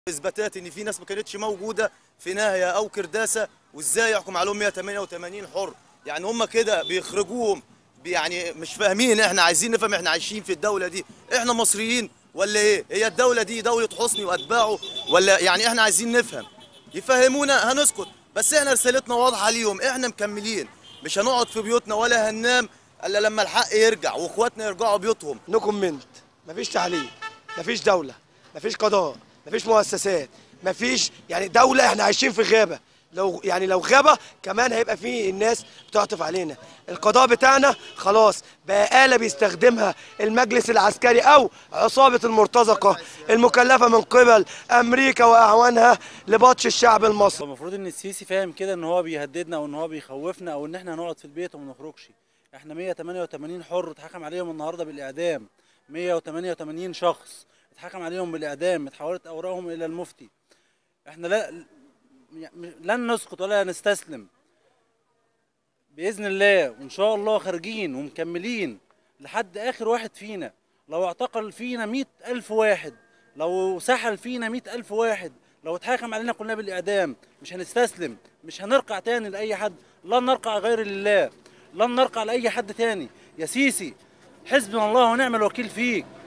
اثباتات ان في ناس ما كانتش موجوده في ناهيه او كرداسه وازاي يحكم عليهم 188 حر يعني هم كده بيخرجوهم يعني مش فاهمين احنا عايزين نفهم احنا عايشين في الدوله دي احنا مصريين ولا ايه هي الدوله دي دوله حسني واتباعه ولا يعني احنا عايزين نفهم يفهمونا هنسكت بس احنا رسالتنا واضحه ليهم احنا مكملين مش هنقعد في بيوتنا ولا هننام الا لما الحق يرجع واخواتنا يرجعوا بيوتهم نو كومنت مفيش تعليم مفيش دوله مفيش قضاء مفيش مؤسسات مفيش يعني دوله احنا عايشين في غابه لو يعني لو غابه كمان هيبقى في الناس بتعطف علينا القضاء بتاعنا خلاص بقى آلة بيستخدمها المجلس العسكري او عصابة المرتزقة المكلفة من قبل امريكا واعوانها لبطش الشعب المصري المفروض ان السيسي فاهم كده ان هو بيهددنا او ان هو بيخوفنا او ان احنا هنقعد في البيت وما نخرجش احنا 188 حر اتحكم عليهم النهارده بالاعدام 188 شخص اتحكم عليهم بالاعدام اتحولت اوراقهم الى المفتي احنا لا لن نسقط ولا نستسلم باذن الله وان شاء الله خارجين ومكملين لحد اخر واحد فينا لو اعتقل فينا مئة الف واحد لو سحل فينا مئة الف واحد لو اتحاكم علينا كلنا بالاعدام مش هنستسلم مش هنرقع تاني لاي حد لن نرقع غير لله لن نرقع لاي حد تاني يا سيسي حسبنا الله ونعم الوكيل فيك